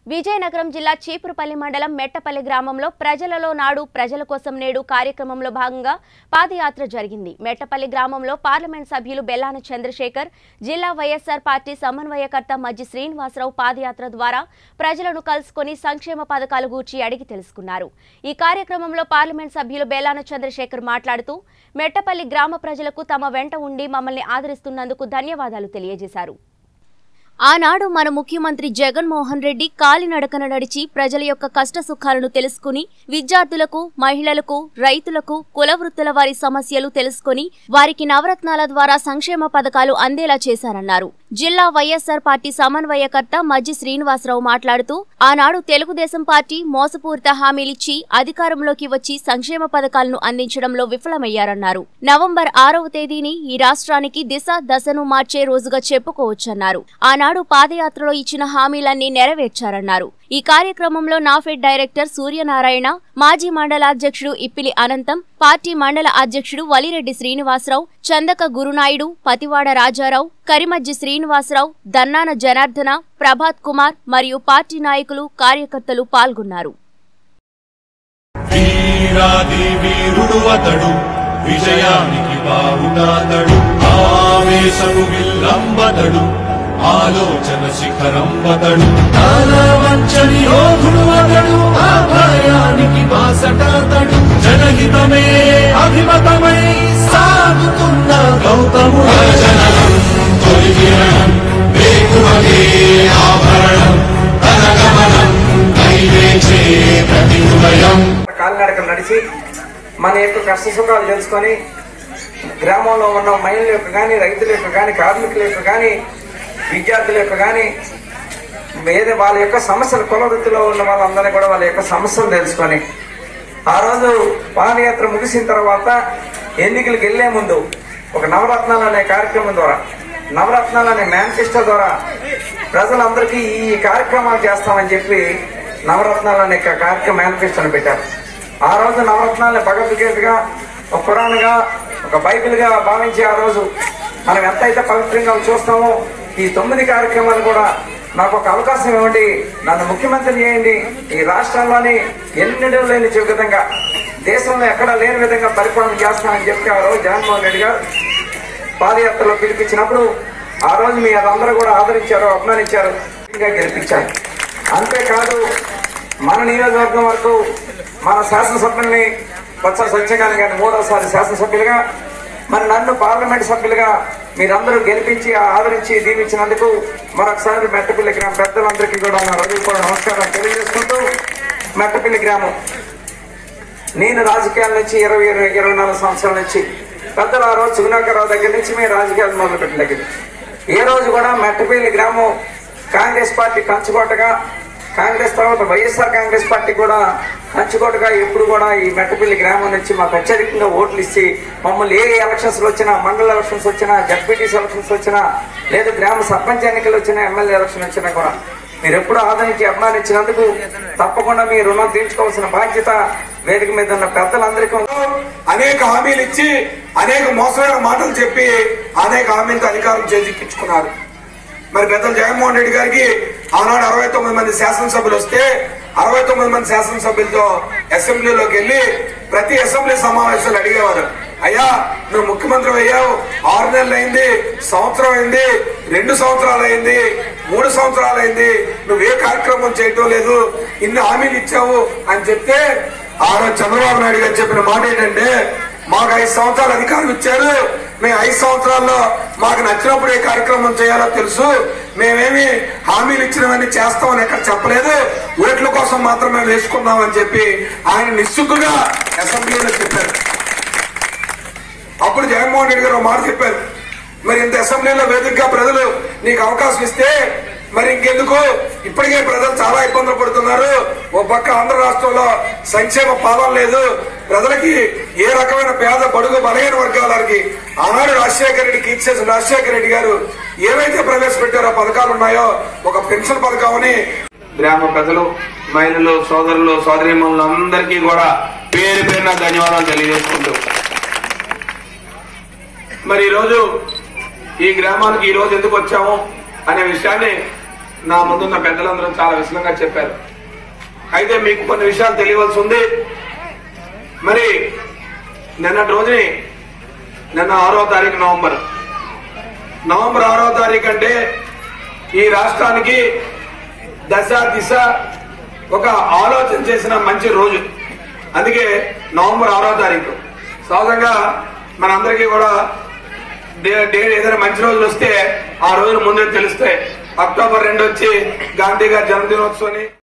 విజయనగరం జిల్లా చీపురుపల్లి మండలం మెట్టపల్లి గ్రామంలో ప్రజలలో నాడు ప్రజల కోసం నేడు కార్యక్రమంలో భాగంగా పాదయాత్ర జరిగింది మెట్టపల్లి గ్రామంలో పార్లమెంట్ సభ్యులు బెల్లాన చంద్రశేఖర్ జిల్లా వైఎస్ఆర్ పార్టీ సమన్వయకర్త మజ్జి శ్రీనివాసరావు పాదయాత్ర ద్వారా ప్రజలను కలుసుకొని సంక్షేమ పథకాల గూర్చి అడిగి తెలుసుకున్నారు ఈ కార్యక్రమంలో పార్లమెంట్ సభ్యులు బెల్లాన చంద్రశేఖర్ మాట్లాడుతూ మెట్టపల్లి గ్రామ ప్రజలకు తమ వెంట ఉండి మమ్మల్ని ఆదరిస్తున్నందుకు ధన్యవాదాలు తెలియజేశారు ఆనాడు మన ముఖ్యమంత్రి జగన్మోహన్ రెడ్డి కాలినడకన నడిచి ప్రజల యొక్క కష్ట సుఖాలను తెలుసుకుని విద్యార్థులకు మహిళలకు రైతులకు కుల వృత్తుల వారి సమస్యలు తెలుసుకుని వారికి నవరత్నాల ద్వారా సంక్షేమ పథకాలు అందేలా చేశారన్నారు జిల్లా వైఎస్ఆర్ పార్టీ సమన్వయకర్త మజ్జి శ్రీనివాసరావు మాట్లాడుతూ ఆనాడు తెలుగుదేశం పార్టీ మోసపూరిత హామీలిచ్చి అధికారంలోకి వచ్చి సంక్షేమ పథకాలను అందించడంలో విఫలమయ్యారన్నారు నవంబర్ ఆరవ తేదీని ఈ రాష్ట్రానికి దిశ దశను మార్చే రోజుగా చెప్పుకోవచ్చన్నారు ఆనాడు పాదయాత్రలో ఇచ్చిన హామీలన్నీ నెరవేర్చారన్నారు ఈ కార్యక్రమంలో నాఫెడ్ డైరెక్టర్ సూర్యనారాయణ మాజీ మండల అధ్యక్షుడు ఇప్పిలి అనంతం పార్టీ మండల అధ్యక్షుడు వలిరెడ్డి శ్రీనివాసరావు చందక గురునాయుడు పతివాడ రాజారావు కరిమజ్జి శ్రీనివాసరావు దన్నాన జనార్దన ప్రభాత్ కుమార్ మరియు పార్టీ నాయకులు కార్యకర్తలు పాల్గొన్నారు వీరాది వీరుడు అతడు విజయానికి బావుటాతడు ఆవేశము విల్లంబతడు ఆలోచన శిఖరంబతడు వంచని యోధుడు అతడు ఆ భయానికి బాసటాతడు జనహితమే అభిమతమై సాగుతున్న గౌతముడు జననం తొలి కిరణం వేకువగే ఆభరణం తన గమనం కైవేచే ప్రతి హృదయం కాలినడకలు నడిచి మన యొక్క కష్ట సుఖాలు తెలుసుకొని గ్రామంలో ఉన్న మహిళల యొక్క కానీ రైతుల యొక్క కానీ కార్మికుల యొక్క కానీ విద్యార్థుల యొక్క కానీ ఏదో వాళ్ళ యొక్క సమస్యలు కుల వృత్తిలో ఉన్న వాళ్ళందరినీ కూడా వాళ్ళ యొక్క సమస్యలు తెలుసుకొని ఆ రోజు పాదయాత్ర ముగిసిన తర్వాత ఎన్నికలకు వెళ్లే ముందు ఒక నవరత్నాలు అనే కార్యక్రమం ద్వారా నవరత్నాలు అనే మేనిఫెస్టో ద్వారా ప్రజలందరికీ ఈ కార్యక్రమాలు చేస్తామని చెప్పి నవరత్నాలు అనే క- కార్యక్రమం మేనిఫెస్టోని పెట్టారు ఆ రోజు నవరత్నాలని భగవద్గీతగా ఒక పురాణగా ఒక బైబిల్గా భావించి ఆ రోజు మనం ఎంతైతే పవిత్రంగా చూస్తామో ఈ తొమ్మిది కార్యక్రమాలు కూడా నాకు ఒక అవకాశం ఇవ్వండి నన్ను ముఖ్యమంత్రి చేయండి ఈ రాష్ట్రంలోని ఎన్నడూ లేని విధంగా దేశంలో ఎక్కడా లేని విధంగా పరిపాలన చేస్తానని చెప్పి ఆ రోజు జగన్మోహన్ రెడ్డి గారు పాదయాత్రలో పిలిపించినప్పుడు ఆ రోజు మీ అందరూ కూడా ఆదరించారు అభిమానించారు ఇంకా గెలిపించారు అంతేకాదు మన నియోజకవర్గం వరకు మన శాసనసభ్యుల్ని కొత్త సత్యగాని గారిని మూడోసారి శాసనసభ్యులుగా మరి నన్ను పార్లమెంట్ సభ్యులుగా మీరందరూ గెలిపించి ఆదరించి దీవించినందుకు మరొకసారి మెట్టపల్లి గ్రామ పెద్దలందరికీ కూడా నా హృదయపూర్వక నమస్కారం తెలియజేసుకుంటూ మెట్టపల్లి గ్రామం నేను రాజకీయాల నుంచి ఇరవై ఇరవై ఇరవై నాలుగు సంవత్సరాల నుంచి పెద్దలు ఆ రోజు సుగుణాకర్రావు దగ్గర నుంచి మేము రాజకీయాలు మొదలుపెట్టిన దగ్గర ఏ రోజు కూడా మెట్టపల్లి గ్రామం కాంగ్రెస్ పార్టీ కంచుకోటగా కాంగ్రెస్ తర్వాత వైఎస్ఆర్ కాంగ్రెస్ పార్టీ కూడా కంచుకోటగా ఎప్పుడు కూడా ఈ మెట్టపల్లి గ్రామం నుంచి మాకు అత్యధికంగా ఓట్లు ఇచ్చి మమ్మల్ని ఏ ఎలక్షన్స్ వచ్చినా మండల ఎలక్షన్స్ వచ్చినా జడ్పీటీసీ ఎలక్షన్స్ వచ్చినా లేదు గ్రామ సర్పంచ్ ఎన్నికలు వచ్చినా ఎమ్మెల్యే ఎలక్షన్ వచ్చినా కూడా మీరు ఎప్పుడు ఆదరించి అభిమానించినందుకు తప్పకుండా మీ రుణం తీర్చుకోవాల్సిన బాధ్యత వేదిక మీద ఉన్న పెద్దలందరికీ ఉంది. అనేక హామీలు ఇచ్చి అనేక మోసమైన మాటలు చెప్పి అనేక హామీలతో అధికారం చేజిక్కించుకున్నారు మరి పెద్దలు జగన్మోహన్ రెడ్డి గారికి ఆనాడు అరవై తొమ్మిది మంది శాసనసభ్యులు వస్తే అరవై తొమ్మిది మంది శాసనసభ్యులతో అసెంబ్లీలోకి వెళ్లి ప్రతి అసెంబ్లీ సమావేశాలు అడిగేవారు అయ్యా నువ్వు ముఖ్యమంత్రి అయ్యావు ఆరు నెలలు అయింది సంవత్సరం అయింది రెండు సంవత్సరాలు అయింది మూడు సంవత్సరాలు అయింది నువ్వు ఏ కార్యక్రమం చేయటం లేదు ఇన్ని హామీలు ఇచ్చావు అని చెప్తే ఆ రోజు చంద్రబాబు నాయుడు గారు చెప్పిన మాట ఏంటంటే మాకు ఐదు సంవత్సరాలు అధికారం ఇచ్చారు మేము ఐదు సంవత్సరాల్లో మాకు నచ్చినప్పుడు ఏ కార్యక్రమం చేయాలో తెలుసు మేమేమి హామీలు ఇచ్చినవన్నీ చేస్తామని ఎక్కడ చెప్పలేదు ఓట్ల కోసం మాత్రం మేము వేసుకున్నామని చెప్పి ఆయన నిస్సుగ్గుగా అసెంబ్లీలో చెప్పారు అప్పుడు జగన్మోహన్ రెడ్డి గారు ఒక మాట చెప్పారు మరి ఇంత అసెంబ్లీలో వేదికగా ప్రజలు నీకు అవకాశం ఇస్తే మరి ఇంకెందుకు ఇప్పటికే ప్రజలు చాలా ఇబ్బందులు పడుతున్నారు ఓ పక్క ఆంధ్ర రాష్ట్రంలో సంక్షేమ పాలన లేదు ప్రజలకి ఏ రకమైన పేద బడుగు బలహీన వర్గాలకి ఆనాడు రాజశేఖర రెడ్డికి ఇచ్చేసిన రాజశేఖర రెడ్డి గారు ఏవైతే ప్రవేశపెట్టారో పథకాలు ఉన్నాయో ఒక పెన్షన్ పథకం అని గ్రామ ప్రజలు మహిళలు సోదరులు సోదరీమణులు అందరికీ కూడా పేరు పేరున ధన్యవాదాలు తెలియజేసుకుంటూ మరి ఈరోజు ఈ గ్రామానికి ఈ రోజు ఎందుకు వచ్చాము అనే విషయాన్ని నా ముందున్న పెద్దలందరూ చాలా విశలంగా చెప్పారు అయితే మీకు కొన్ని విషయాలు తెలియవలసి ఉంది మరి నిన్నటి రోజుని నిన్న ఆరో తారీఖు నవంబర్ నవంబర్ ఆరో తారీఖు అంటే ఈ రాష్ట్రానికి దశ దిశ ఒక ఆలోచన చేసిన మంచి రోజు అందుకే నవంబర్ ఆరో తారీఖు సహజంగా మనందరికీ కూడా డే- డే ఏదైనా మంచి రోజులు వస్తే ఆ రోజులు ముందే తెలుస్తాయి అక్టోబర్ రెండు వచ్చి గాంధీ గారి జన్మదినోత్సవం